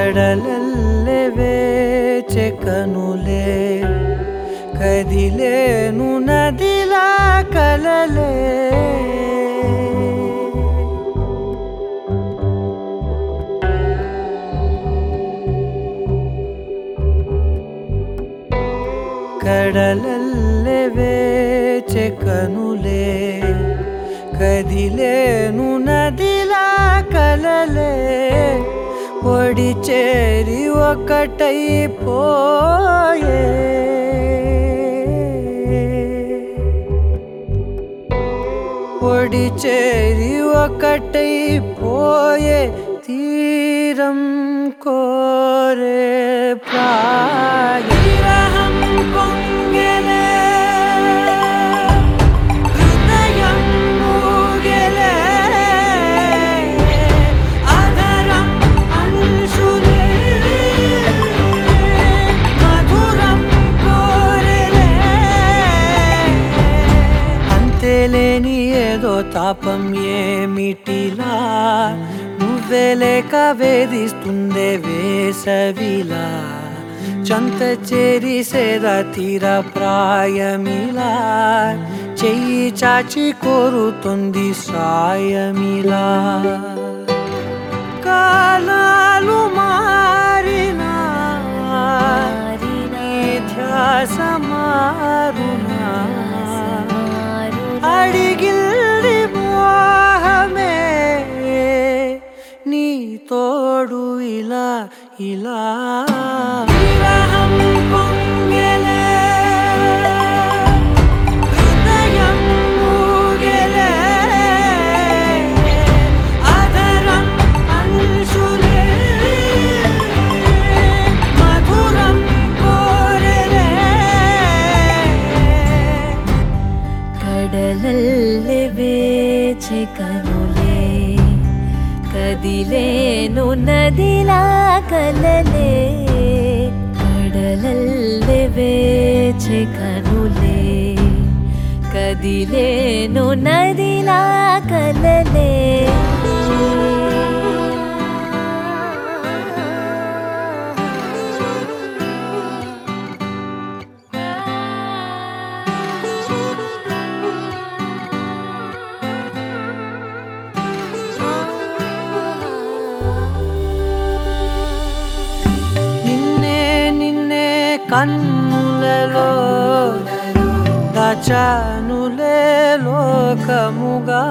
కడలల్లె వేచె కనులే కదిలేను నదిలా కలలే కడలల్లె వేచె కనులే కదిలేను నదిలా కలలే ఒడి చేరి ఒకటైపోయే ఒడి చేరి ఒకటైపోయే తీరం కోరే ప్రాయం పొంగెలే హృదయం మూగెలే అదరం అంశులే మధురం కోరెలే అంతేలేని ఏదో తాపం ఏమిటిలా నువ్వే లేక వేధిస్తుందే వేసవిలా చంత చేరి సేద తీర ప్రాయమిలా చెయ్యి చాచి కోరుతుంది సాయమిలా కాలాలు మారినా నీ ధ్యాస మారునా అడిగిల్ది మోహమే నీ తోడు ఇలా ఇలా విరహం పొంగెలే, హృదయం మూగెలే, అధరం అంశులే, మధురం కోరెలే కడలల్లె వేచె కనులే కదిలేను నదిలా కలలే కడలల్లె వేచె కనులే కదిలేను నదిలా కలలే నిన్నే నిన్నే కన్నులలో దాచానులే లోకముగా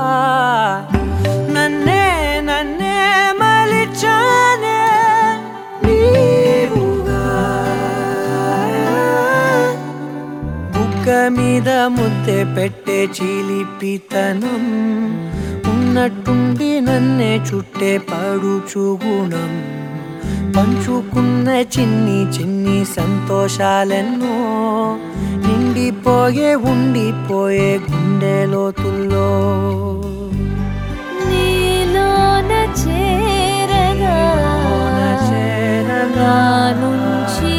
నన్నే నన్నే మలిచానే నీవుగా బుగ్గ మీద ముద్దె పెట్టే చిలిపితనం ఉన్నట్టుండి నన్నే చుట్టే పడుచు గుణం పంచుకున్న చిన్ని చిన్ని సంతోషాలెన్నో నిండిపోయే ఉండిపోయే గుండె లోతుల్లో నీలోన చేరగా చేరగా నా నుంచి